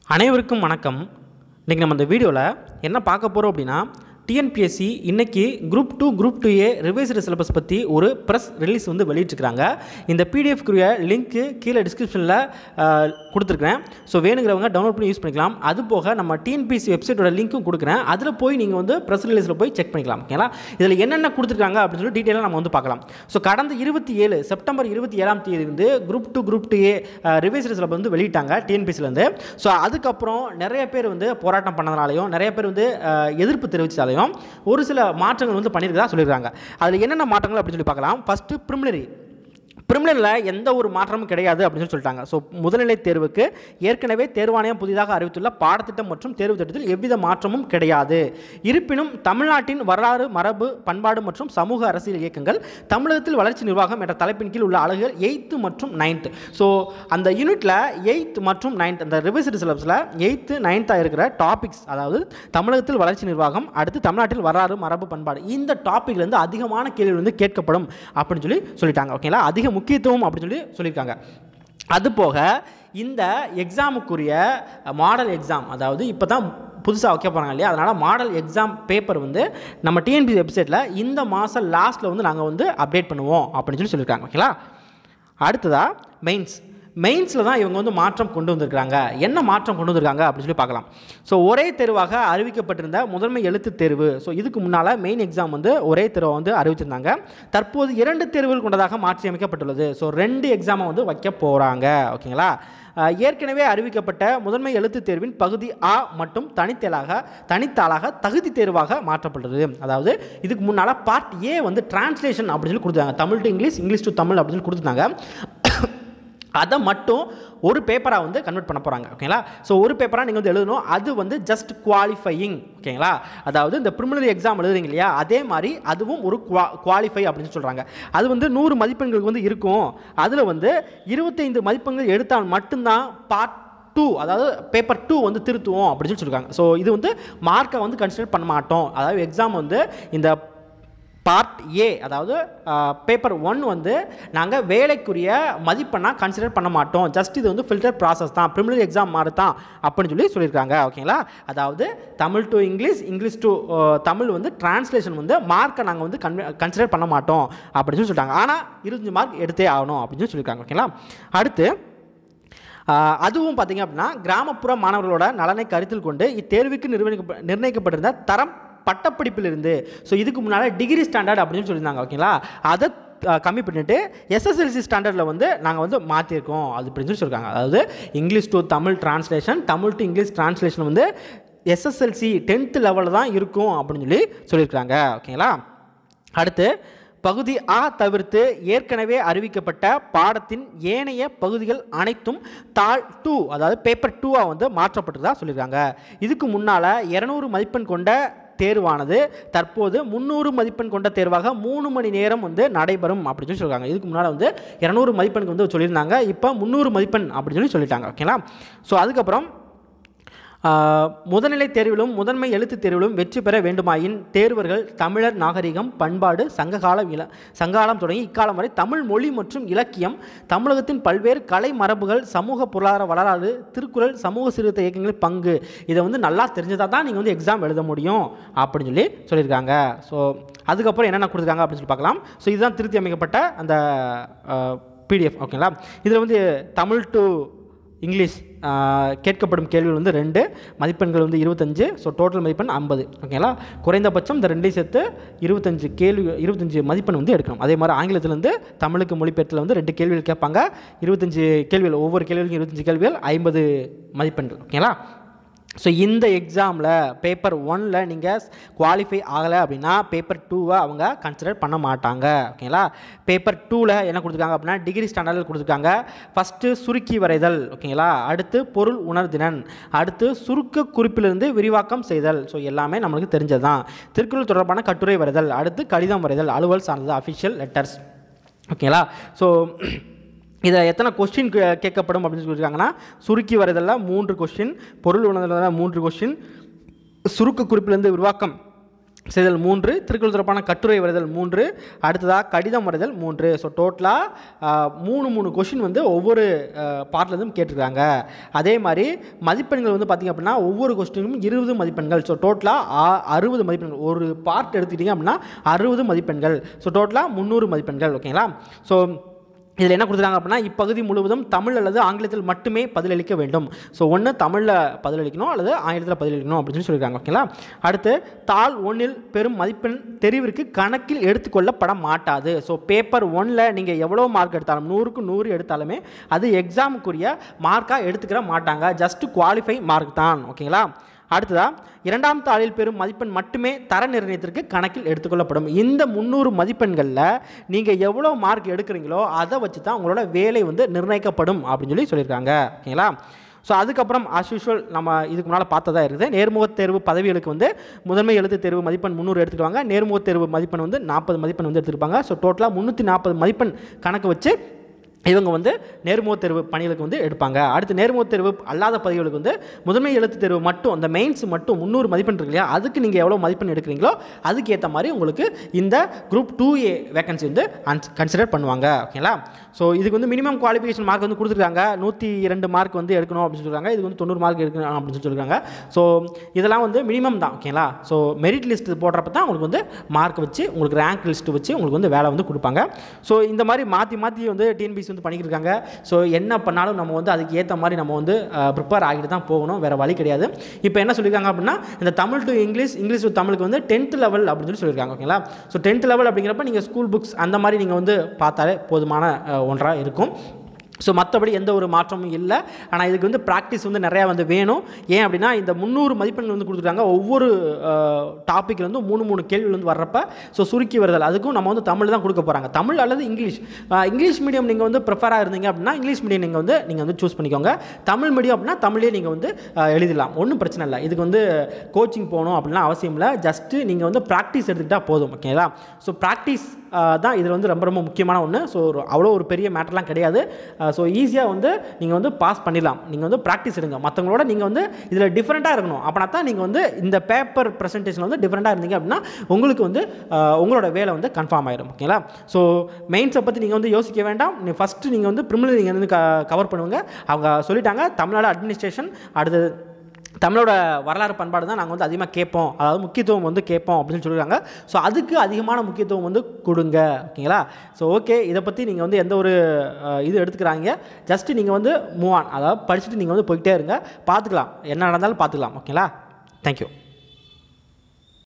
அனைவருக்கும் வணக்கம் இன்றைக்கி நம்ம இந்த வீடியோவில் என்ன பார்க்க போகிறோம் அப்படின்னா டிஎன்பிஎஸ்சி இன்னைக்கு group two group two A revised syllabus பற்றி ஒரு ப்ரெஸ் ரிலீஸ் வந்து வெளியிட்டிருக்கிறாங்க இந்த பிடிஎஃப்க்குரிய லிங்க்கு கீழே டிஸ்கிரிப்ஷனில் கொடுத்துருக்கேன் ஸோ வேணுங்கிறவங்க டவுன்லோட் பண்ணி யூஸ் பண்ணிக்கலாம் அது போக நம்ம டிஎன்பிஎஸ்சி வெப்சைட்டோட லிங்க்கும் கொடுக்குறேன் அதில் போய் நீங்கள் வந்து ப்ரெஸ் ரிலீஸில் போய் செக் பண்ணிக்கலாம் ஓகேங்களா இதில் என்னென்ன கொடுத்துருக்காங்க அப்படின்னு சொல்லி டீட்டெயிலாக நம்ம வந்து பார்க்கலாம் ஸோ கடந்த இருபத்தி ஏழு செப்டம்பர் இருபத்தி ஏழாம் தேதி வந்து group two group two A revised syllabus வந்து வெளியிட்டாங்க டிஎன்பிஎஸ்சிலேருந்து ஸோ அதுக்கப்புறம் நிறைய பேர் வந்து போராட்டம் பண்ணதுனாலையும் நிறைய பேர் வந்து அஹ், எதிர்ப்பு தெரிவித்ததாலையும் ஒரு சில மாற்றங்கள் வந்து பண்ணியிருக்கதா சொல்லியிருக்காங்க அதில் என்னென்ன மாற்றங்கள் அப்படின்னு சொல்லி பார்க்கலாம் ஃபஸ்ட்டு ப்ரிமினரி ப்ரிமினரில் எந்த ஒரு மாற்றமும் கிடையாது அப்படின்னு சொல்லி சொல்லிட்டாங்க ஸோ முதுநிலை தேர்வுக்கு ஏற்கனவே தேர்வாணையம் புதிதாக அறிவித்துள்ள பாடத்திட்டம் மற்றும் தேர்வு திட்டத்தில் எவ்வித மாற்றமும் கிடையாது இருப்பினும் தமிழ்நாட்டின் வரலாறு மரபு பண்பாடு மற்றும் சமூக அரசியல் இயக்கங்கள் தமிழகத்தில் வளர்ச்சி நிர்வாகம் என்ற தலைப்பின் கீழ் உள்ள அலகுகள் எயித்து மற்றும் நைன்த்து ஸோ அந்த யூனிட்டில் எயித் மற்றும் நைன்த் அந்த ரிவைஸ்டு சிலபஸில் எயித்து நைன்த்தாக இருக்கிற டாபிக்ஸ் அதாவது தமிழகத்தில் வளர்ச்சி நிர்வாகம் அடுத்து தமிழ்நாட்டில் வரலாறு மரபு பண்பாடு இந்த டாப்பிக்லேருந்து அதிகமான கேள்வி வந்து கேட்கப்படும் அப்படின்னு சொல்லி சொல்லிட்டாங்க ஓகேங்களா அதிக முக்கியத்துவம் அப்படின்னு சொல்லி சொல்லியிருக்காங்க அது போக இந்த எக்ஸாமுக்குரிய மாடல் எக்ஸாம் அதாவது இப்போ தான் புதுசாக வைக்க போகிறாங்க இல்லையா அதனால் மாடல் எக்ஸாம் பேப்பர் வந்து நம்ம டிஎன்பி வெப்சைட்டில் இந்த மாதம் லாஸ்ட்டில் வந்து நாங்கள் வந்து அப்டேட் பண்ணுவோம் அப்படின்னு சொல்லி சொல்லியிருக்காங்க ஓகேங்களா அடுத்ததாக மெயின்ஸ் மெயின்ஸில் தான் இவங்க வந்து மாற்றம் கொண்டு வந்திருக்காங்க என்ன மாற்றம் கொண்டு வந்திருக்காங்க அப்படின்னு சொல்லி பார்க்கலாம் ஸோ ஒரே தேர்வாக அறிவிக்கப்பட்டிருந்த முதன்மை எழுத்து தேர்வு ஸோ இதுக்கு முன்னால் மெயின் எக்ஸாம் வந்து ஒரே தேர்வை வந்து அறிவிச்சிருந்தாங்க தற்போது இரண்டு தேர்வுகள் கொண்டதாக மாற்றி அமைக்கப்பட்டுள்ளது ஸோ ரெண்டு எக்ஸாமை வந்து வைக்க போகிறாங்க ஓகேங்களா அஹ், ஏற்கனவே அறிவிக்கப்பட்ட முதன்மை எழுத்து தேர்வின் பகுதி ஆ மற்றும் தனித்தேலாக தனித்தாளாக தகுதி தேர்வாக மாற்றப்பட்டது அதாவது இதுக்கு முன்னால் பார்ட் ஏ வந்து டிரான்ஸ்லேஷன் அப்படின்னு சொல்லி கொடுத்தாங்க Tamil to English English to Tamil அப்படின்னு சொல்லி கொடுத்துருந்தாங்க அதை மட்டும் ஒரு பேப்பராக வந்து கன்வெர்ட் பண்ண போகிறாங்க ஓகேங்களா ஸோ ஒரு பேப்பராக நீங்கள் வந்து எழுதணும் அது வந்து ஜஸ்ட் குவாலிஃபையிங் ஓகேங்களா அதாவது இந்த ப்ரிமினரி எக்ஸாம் எழுதுறீங்க இல்லையா அதே மாதிரி அதுவும் ஒரு குவா குவாலிஃபை அப்படின்னு சொல்கிறாங்க அது வந்து நூறு மதிப்பெண்களுக்கு வந்து இருக்கும் அதில் வந்து இருபத்தைந்து மதிப்பெண்கள் எடுத்தால் மட்டும்தான் பார்ட் டூ அதாவது பேப்பர் டூ வந்து திருத்துவோம் அப்படின்னு சொல்லி சொல்லியிருக்காங்க ஸோ இது வந்து மார்க்கை வந்து கன்சிடர் பண்ண மாட்டோம் அதாவது எக்ஸாம் வந்து இந்த பார்ட் ஏ அதாவது பேப்பர் ஒன் வந்து நாங்கள் வேலைக்குரிய மதிப்பெண்ணாக கன்சிடர் பண்ண மாட்டோம் ஜஸ்ட் இது வந்து ஃபில்டர் ப்ராசஸ் தான் ப்ரிமினரி எக்ஸாம் மாதிரி தான் அப்படின்னு சொல்லி சொல்லியிருக்காங்க ஓகேங்களா அதாவது Tamil to English English to Tamil வந்து டிரான்ஸ்லேஷன் வந்து மார்க்கை நாங்கள் வந்து கன்வே கன்சிடர் பண்ண மாட்டோம் அப்படின்னு சொல்லி சொல்லிட்டாங்க ஆனால் இருபத்தஞ்சு மார்க் எடுத்தே ஆகணும் அப்படின்னு சொல்லி சொல்லியிருக்காங்க ஓகேங்களா அடுத்து ஆஹ் அதுவும் பார்த்தீங்க அப்படின்னா கிராமப்புற மாணவர்களோட நலனை கருத்தில் கொண்டு இத்தேர்வுக்கு நிர்வகிக்க நிர்ணயிக்கப்பட்டிருந்த தரம் பட்டப்படிப்பிலிருந்து ஸோ இதுக்கு முன்னால் டிகிரி ஸ்டாண்டர்ட் அப்படின்னு சொல்லியிருந்தாங்க ஓகேங்களா அதை ஆஹ் கம்மி பண்ணிட்டு எஸ்எஸ்எல்சி ஸ்டாண்டர்டில் வந்து நாங்கள் வந்து மாற்றிருக்கோம் அது அப்படின்னு சொல்லி சொல்லியிருக்காங்க அதாவது English to Tamil translation Tamil to English translation வந்து எஸ்எஸ்எல்சி டென்த்து லெவலில் தான் இருக்கும் அப்படின்னு சொல்லி சொல்லியிருக்காங்க ஓகேங்களா அடுத்து பகுதி ஆ தவிர்த்து ஏற்கனவே அறிவிக்கப்பட்ட பாடத்தின் ஏனைய பகுதிகள் அனைத்தும் தாள் டூ அதாவது பேப்பர் டூவாக வந்து மாற்றப்பட்டதா சொல்லியிருக்காங்க இதுக்கு முன்னால் இரநூறு மதிப்பெண் கொண்ட தேர்வானது தற்போது முந்நூறு மதிப்பெண் கொண்ட தேர்வாக மூணு மணி நேரம் வந்து நடைபெறும் அப்படின்னு சொல்லி சொல்லியிருக்காங்க இதுக்கு முன்னால் வந்து இரநூறு மதிப்பெண்க்கு வந்து சொல்லியிருந்தாங்க இப்போ முந்நூறு மதிப்பெண் அப்படின்னு சொல்லி சொல்லிட்டாங்க ஓகேங்களா ஸோ அதுக்கப்புறம் ஆஹ், முதல்நிலை தேர்விலும் முதன்மை எழுத்துத் தேர்விலும் வெற்றி பெற வேண்டுமாயின் தேர்வர்கள் தமிழர் நாகரிகம் பண்பாடு சங்ககால இல சங்ககாலம் தொடங்கி இக்காலம் வரை தமிழ் மொழி மற்றும் இலக்கியம் தமிழகத்தின் பல்வேறு கலை மரபுகள் சமூக பொருளாதார வரலாறு திருக்குறள் சமூக சீர்திருத்த இயக்கங்களில் பங்கு இதை வந்து நல்லா தெரிஞ்சதாக தான் நீங்கள் வந்து எக்ஸாம் எழுத முடியும் அப்படின்னு சொல்லி சொல்லியிருக்காங்க ஸோ அதுக்கப்புறம் என்னென்ன கொடுத்துருக்காங்க அப்படின்னு சொல்லி பார்க்கலாம் ஸோ இதுதான் திருத்தி அமைக்கப்பட்ட அந்த பிடிஎஃப் ஓகேங்களா இதில் வந்து தமிழ் டு இங்கிலீஷ் ஆஹ், கேட்கப்படும் கேள்விகள் வந்து ரெண்டு மதிப்பெண்கள் வந்து இருபத்தஞ்சு ஸோ டோட்டல் மதிப்பெண் ஐம்பது ஓகேங்களா குறைந்தபட்சம் இந்த ரெண்டையும் சேர்த்து இருபத்தஞ்சு கேள்வி இருபத்தஞ்சு மதிப்பெண் வந்து எடுக்கணும் அதே மாதிரி ஆங்கிலத்திலேருந்து தமிழுக்கு மொழிபெயர்த்தில் வந்து ரெண்டு கேள்விகள் கேட்பாங்க இருபத்தஞ்சு கேள்விகள் ஒவ்வொரு கேள்விக்கும் இருபத்தஞ்சு கேள்விகள் ஐம்பது மதிப்பெண்கள் ஓகேங்களா ஸோ இந்த எக்ஸாமில் பேப்பர் ஒனில் நீங்கள் குவாலிஃபை ஆகலை அப்படின்னா பேப்பர் டூவை அவங்க கன்சிடர் பண்ண மாட்டாங்க ஓகேங்களா பேப்பர் டூவில் என்ன கொடுத்துருக்காங்க அப்படின்னா டிகிரி ஸ்டாண்டர்டில் கொடுத்துருக்காங்க ஃபஸ்ட்டு சுருக்கி வரைதல் ஓகேங்களா அடுத்து பொருள் உணர்திறன் அடுத்து சுருக்க குறிப்பிலிருந்து விரிவாக்கம் செய்தல் ஸோ எல்லாமே நம்மளுக்கு தெரிஞ்சது தான் திருக்குறள் தொடர்பான கட்டுரை வரைதல் அடுத்து கடிதம் வரைதல் அலுவல் சார்ந்தது அஃபிஷியல் லெட்டர்ஸ் ஓகேங்களா ஸோ இதில் எத்தனை கொஸ்டின் கேட்கப்படும் அப்படின்னு சொல்லியிருக்காங்கன்னா சுருக்கி வரதெல்லாம் மூன்று கொஸ்டின் பொருள் உணர்தலில் மூன்று கொஸ்டின் சுருக்க குறிப்பிலிருந்து விரிவாக்கம் செய்தல் மூன்று திருக்குறள் தொடர்பான கட்டுரை வரைதல் மூன்று அடுத்ததாக கடிதம் வரைதல் மூன்று ஸோ டோட்டலாக மூணு மூணு கொஷின் வந்து ஒவ்வொரு பார்ட்லேருந்தும் கேட்டிருக்காங்க அதே மாதிரி மதிப்பெண்கள் வந்து பார்த்திங்க அப்படின்னா ஒவ்வொரு கொஸ்டினுக்கும் இருபது மதிப்பெண்கள் ஸோ டோட்டலாக அறுபது மதிப்பெண்கள் ஒரு பார்ட் எடுத்துக்கிட்டிங்க அப்படின்னா அறுபது மதிப்பெண்கள் ஸோ டோட்டலாக முந்நூறு மதிப்பெண்கள் ஓகேங்களா ஸோ இதில் என்ன கொடுத்துருக்காங்க அப்படின்னா இப்பகுதி முழுவதும் தமிழ் அல்லது ஆங்கிலத்தில் மட்டுமே பதிலளிக்க வேண்டும் ஸோ ஒன்று தமிழில் பதிலளிக்கணும் அல்லது ஆங்கிலத்தில் பதிலளிக்கணும் அப்படின்னு சொல்லி சொல்லியிருக்காங்க ஓகேங்களா அடுத்து தாள் ஒன்றில் பெரும் மதிப்பெண் தெரிவிற்கு கணக்கில் எடுத்துக்கொள்ளப்பட மாட்டாது ஸோ பேப்பர் ஒன்னில் நீங்கள் எவ்வளோ மார்க் எடுத்தாலும் நூறுக்கு நூறு எடுத்தாலுமே அது எக்ஸாமுக்குரிய மார்க்காக எடுத்துக்கிற மாட்டாங்க ஜஸ்ட் குவாலிஃபை மார்க் தான் ஓகேங்களா அடுத்ததாக இரண்டாம் தாளில் பெறும் மதிப்பெண் மட்டுமே தர நிர்ணயத்திற்கு கணக்கில் எடுத்துக்கொள்ளப்படும் இந்த முந்நூறு மதிப்பெண்களில் நீங்கள் எவ்வளோ மார்க் எடுக்கிறீங்களோ அதை வச்சு தான் உங்களோட வேலை வந்து நிர்ணயிக்கப்படும் அப்படின்னு சொல்லி சொல்லியிருக்காங்க ஓகேங்களா ஸோ அதுக்கப்புறம் as usual நம்ம இதுக்கு முன்னால் பார்த்ததா இருக்குது நேர்முகத் தேர்வு பதவிகளுக்கு வந்து முதன்மை எழுத்து தேர்வு மதிப்பெண் முந்நூறு எடுத்துக்குவாங்க நேர்முகத் தேர்வு மதிப்பெண் வந்து நாற்பது மதிப்பெண் வந்து எடுத்துருப்பாங்க ஸோ டோட்டலாக முந்நூற்றி நாற்பது மதிப்பெண் கணக்கு வச்சு இவங்க வந்து நேர்முகத் தேர்வு பணிகளுக்கு வந்து எடுப்பாங்க அடுத்து நேர்முகத் தேர்வு அல்லாத பதவிகளுக்கு வந்து முதன்மை எழுத்து தேர்வு மட்டும் அந்த மெயின்ஸ் மட்டும் முந்நூறு மதிப்பெண் இருக்கு இல்லையா அதுக்கு நீங்கள் எவ்வளோ மதிப்பெண் எடுக்கிறீங்களோ அதுக்கு ஏற்ற மாதிரி உங்களுக்கு இந்த குரூப் டூ ஏ வேகன்சி வந்து கன்சிடர் பண்ணுவாங்க ஓகேங்களா ஸோ இதுக்கு வந்து மினிமம் குவாலிஃபிகேஷன் மார்க் வந்து கொடுத்துருக்காங்க நூற்றி இரண்டு மார்க் வந்து எடுக்கணும் அப்படின்னு சொல்லியிருக்காங்க இது வந்து தொண்ணூறு மார்க் எடுக்கணும் அப்படின்னு சொல்லி சொல்லியிருக்காங்க ஸோ இதெல்லாம் வந்து மினிமம் தான் ஓகேங்களா ஸோ மெரிட் லிஸ்ட் போடுறப்ப தான் உங்களுக்கு வந்து மார்க் வச்சு உங்களுக்கு ரேங்க் லிஸ்ட் வச்சு உங்களுக்கு வந்து வேலை வந்து கொடுப்பாங்க ஸோ இந்த மாதிரி மாற்றி மாற்றி வந்து டிஎன்பிசி வந்து பண்ணிக்கிட்டு இருக்காங்க ஸோ என்ன பண்ணாலும் நம்ம வந்து அதுக்கு ஏற்ற மாதிரி நம்ம வந்து ப்ரிப்பேர் ஆகிட்டு தான் போகணும் வேறு வழி கிடையாது இப்போ என்ன சொல்லியிருக்காங்க அப்படின்னா இந்த Tamil to English English to தமிழுக்கு வந்து டென்த் லெவல் அப்படின்னு சொல்லி சொல்லியிருக்காங்க ஓகேங்களா ஸோ டென்த் லெவல் அப்படிங்கிறப்ப நீங்கள் ஸ்கூல் புக்ஸ் அந்த மாதிரி நீங்கள் வந்து பார்த்தாலே போதுமான ஒன்றாக இருக்கும் ஸோ மற்றபடி எந்த ஒரு மாற்றமும் இல்லை ஆனால் இதுக்கு வந்து ப்ராக்டிஸ் வந்து நிறையா வந்து வேணும் ஏன் அப்படின்னா இந்த முந்நூறு மதிப்பெண்கள் வந்து கொடுத்துருக்காங்க ஒவ்வொரு டாப்பிக்கில் வந்து மூணு மூணு கேள்விகள் வந்து வர்றப்ப ஸோ சுருக்கி வருதல் அதுக்கும் நம்ம வந்து தமிழ் தான் கொடுக்க போகிறாங்க தமிழ் அல்லது இங்கிலீஷ் அஹ், இங்கிலீஷ் மீடியம் நீங்கள் வந்து ப்ரிஃபராக இருந்தீங்க அப்படின்னா இங்கிலீஷ் மீடியம் நீங்கள் வந்து நீங்கள் வந்து சூஸ் பண்ணிக்கோங்க தமிழ் மீடியம் அப்படின்னா தமிழே நீங்கள் வந்து அஹ், எழுதிடலாம் ஒன்றும் பிரச்சனை இல்லை இதுக்கு வந்து கோச்சிங் போகணும் அப்படிலாம் அவசியம் இல்லை ஜஸ்ட்டு நீங்கள் வந்து ப்ராக்டிஸ் எடுத்துக்கிட்டால் போதும் ஓகேங்களா ஸோ ப்ராக்டிஸ் தான் இதில் வந்து ரொம்ப ரொம்ப முக்கியமான ஒன்று ஸோ அவ்வளோ ஒரு பெரிய மேட்டர்லாம் கிடையாது ஸோ ஈஸியாக வந்து நீங்கள் வந்து பாஸ் பண்ணிடலாம் நீங்கள் வந்து ப்ராக்டிஸ் எடுங்க மற்றவங்களோட நீங்கள் வந்து இதில் டிஃப்ரெண்ட்டாக இருக்கணும் அப்படின்னா தான் நீங்கள் வந்து இந்த பேப்பர் ப்ரெசன்டேஷன் வந்து டிஃப்ரெண்ட்டாக இருந்தீங்க அப்படின்னா உங்களுக்கு வந்து அஹ், உங்களோட வேலை வந்து கன்ஃபார்ம் ஆயிடும் ஓகேங்களா ஸோ மெயின்ஸை பற்றி நீங்கள் வந்து யோசிக்க வேண்டாம் நீ ஃபஸ்ட்டு நீங்கள் வந்து ப்ரிமினரி நீங்கள் வந்து க கவர் பண்ணுவாங்க அவங்க சொல்லிட்டாங்க தமிழ்நாடு அட்மினிஸ்ட்ரேஷன் அடுத்தது தமிழோட வரலாறு பண்பாடு தான் நாங்கள் வந்து அதிகமாக கேட்போம் அதாவது முக்கியத்துவம் வந்து கேட்போம் அப்படின்னு சொல்லியிருக்காங்க ஸோ அதுக்கு அதிகமான முக்கியத்துவம் வந்து கொடுங்க ஓகேங்களா ஸோ ஓகே இதை பற்றி நீங்கள் வந்து எந்த ஒரு அஹ், இது எடுத்துக்கிறாங்க ஜஸ்ட்டு நீங்கள் வந்து மூவ் ஆன் அதாவது படிச்சுட்டு நீங்கள் வந்து போய்கிட்டே இருங்க பார்த்துக்கலாம் என்ன நடந்தாலும் பார்த்துக்கலாம் ஓகேங்களா தேங்க்யூ